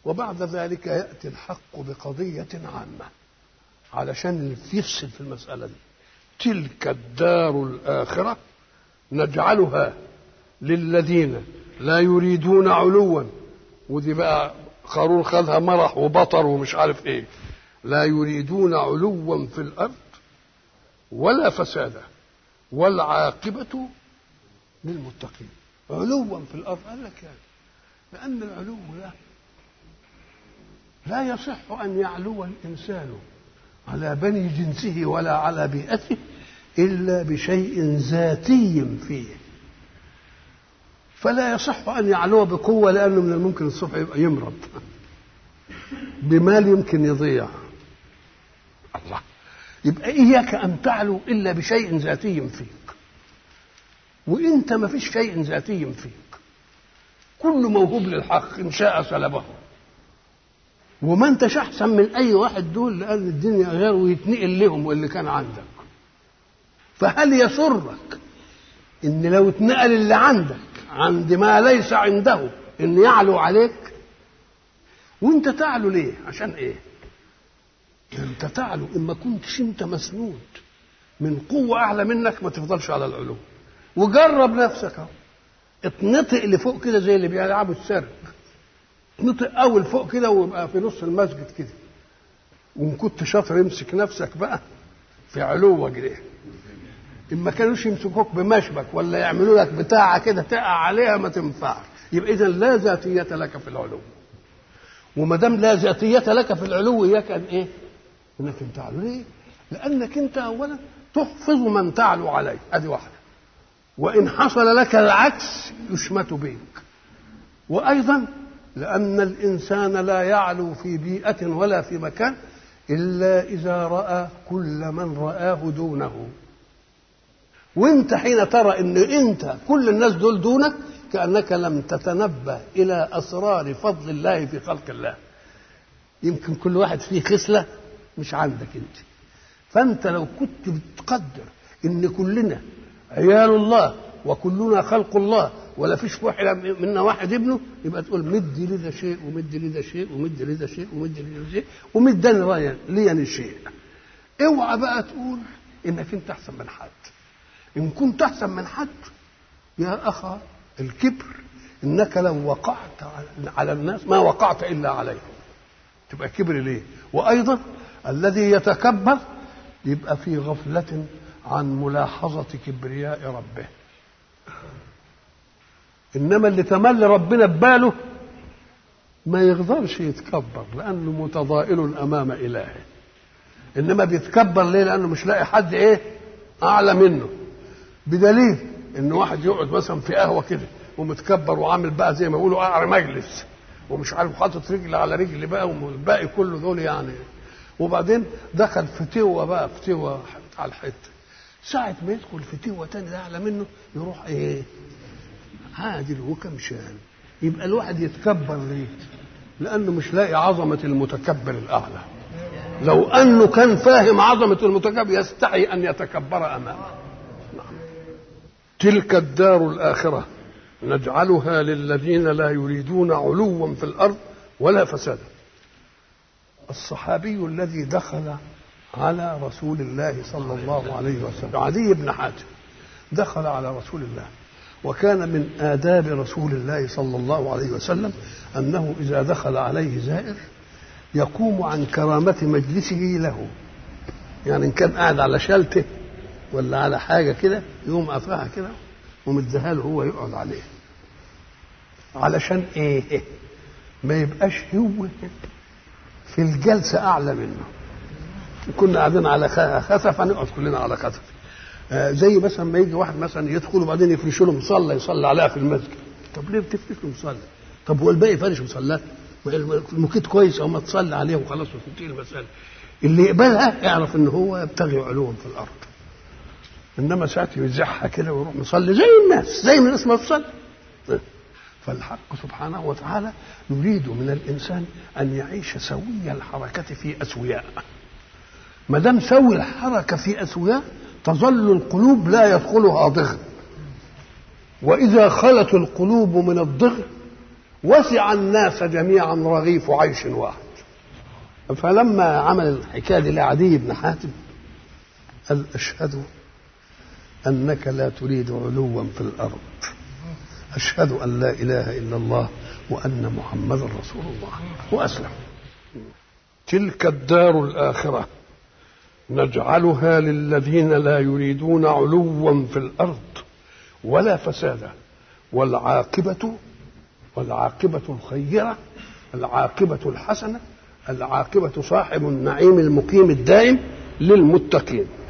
وبعد ذلك يأتي الحق بقضية عامة علشان يفصل في المسألة دي تلك الدار الآخرة نجعلها للذين لا يريدون علوا ودي بقى قارون خدها مرح وبطر ومش عارف ايه لا يريدون علوا في الارض ولا فسادا والعاقبة للمتقين علوا في الارض قال لك يعني لان العلو ده لا يصح ان يعلو الانسان على بني جنسه ولا على بيئته الا بشيء ذاتي فيه فلا يصح ان يعلو بقوه لانه من الممكن الصبح يبقى يمرض بمال يمكن يضيع الله يبقى اياك ان تعلو الا بشيء ذاتي فيك وانت ما فيش شيء ذاتي فيك كل موهوب للحق ان شاء سلبه وما انتش احسن من اي واحد دول لان الدنيا غير ويتنقل لهم واللي كان عندك فهل يسرك ان لو اتنقل اللي عندك عند ما ليس عنده ان يعلو عليك وانت تعلو ليه عشان ايه انت تعلو اما كنتش انت مسنود من قوة أعلى منك ما تفضلش على العلو وجرب نفسك اهو اتنطق لفوق كده زي اللي بيلعبوا السرق اتنطق أول فوق كده ويبقى في نص المسجد كده وإن كنت شاطر امسك نفسك بقى في علوك ده إن ما كانوش يمسكوك بمشبك ولا يعملوا لك بتاعة كده تقع عليها ما تنفعش يبقى إذا لا ذاتية لك في العلو وما دام لا ذاتية لك في العلو إياك أن إيه؟ إنك أن تعلو ليه؟ لأنك أنت أولا تحفظ من تعلو عليه أدي واحدة وإن حصل لك العكس يشمت بك وأيضا لأن الإنسان لا يعلو في بيئة ولا في مكان إلا إذا رأى كل من رآه دونه وانت حين ترى ان انت كل الناس دول دونك كانك لم تتنبه الى اسرار فضل الله في خلق الله يمكن كل واحد فيه خصله مش عندك انت فانت لو كنت بتقدر ان كلنا عيال الله وكلنا خلق الله ولا فيش واحد منا واحد ابنه يبقى تقول مد لي ده شيء ومد لي ده شيء ومد لي ده شيء ومد لي ده شيء ومد لي انا شيء اوعى بقى تقول انك انت احسن من حد ان كنت احسن من حد يا اخا الكبر انك لو وقعت على الناس ما وقعت الا عليه تبقى كبر ليه وايضا الذي يتكبر يبقى في غفله عن ملاحظه كبرياء ربه انما اللي تملي ربنا بباله ما يقدرش يتكبر لانه متضائل امام الهه انما بيتكبر ليه لانه مش لاقي حد ايه اعلى منه بدليل ان واحد يقعد مثلا في قهوه كده ومتكبر وعامل بقى زي ما بيقولوا قعر مجلس ومش عارف حاطط رجل على رجل بقى والباقي كله دول يعني وبعدين دخل فتوه بقى فتوه على الحته ساعة ما يدخل فتوه تاني ده اعلى منه يروح ايه عادل وكمشان يبقى الواحد يتكبر ليه؟ لانه مش لاقي عظمه المتكبر الاعلى لو انه كان فاهم عظمه المتكبر يستحي ان يتكبر امامه تلك الدار الآخرة نجعلها للذين لا يريدون علوا في الأرض ولا فسادا الصحابي الذي دخل على رسول الله صلى الله عليه وسلم عدي بن حاتم دخل على رسول الله وكان من آداب رسول الله صلى الله عليه وسلم أنه إذا دخل عليه زائر يقوم عن كرامة مجلسه له يعني إن كان قاعد على شلته ولا على حاجه كده يقوم قفاها كده ومديها له هو يقعد عليه علشان ايه ما يبقاش هو في الجلسه اعلى منه كنا قاعدين على خسف هنقعد كلنا على خسف آه زي مثلا ما يجي واحد مثلا يدخل وبعدين يفرشوا له مصلى يصلي عليها في المسجد طب ليه بتفرش له مصلى طب هو الباقي فارش مصلاه المكيت كويس او ما تصلي عليه وخلاص وتنتهي المساله اللي يقبلها اعرف ان هو يبتغي علوا في الارض انما ساعة يزحها كده ويروح مصلي زي الناس زي ما الناس ما تصلي فالحق سبحانه وتعالى يريد من الانسان ان يعيش سوي الحركه في اسوياء ما دام سوي الحركه في اسوياء تظل القلوب لا يدخلها ضغن واذا خلت القلوب من الضغن وسع الناس جميعا رغيف عيش واحد فلما عمل الحكايه دي لعدي بن حاتم قال اشهد انك لا تريد علوا في الارض اشهد ان لا اله الا الله وان محمدا رسول الله واسلم تلك الدار الاخره نجعلها للذين لا يريدون علوا في الارض ولا فسادا والعاقبه والعاقبه الخيره العاقبه الحسنه العاقبه صاحب النعيم المقيم الدائم للمتقين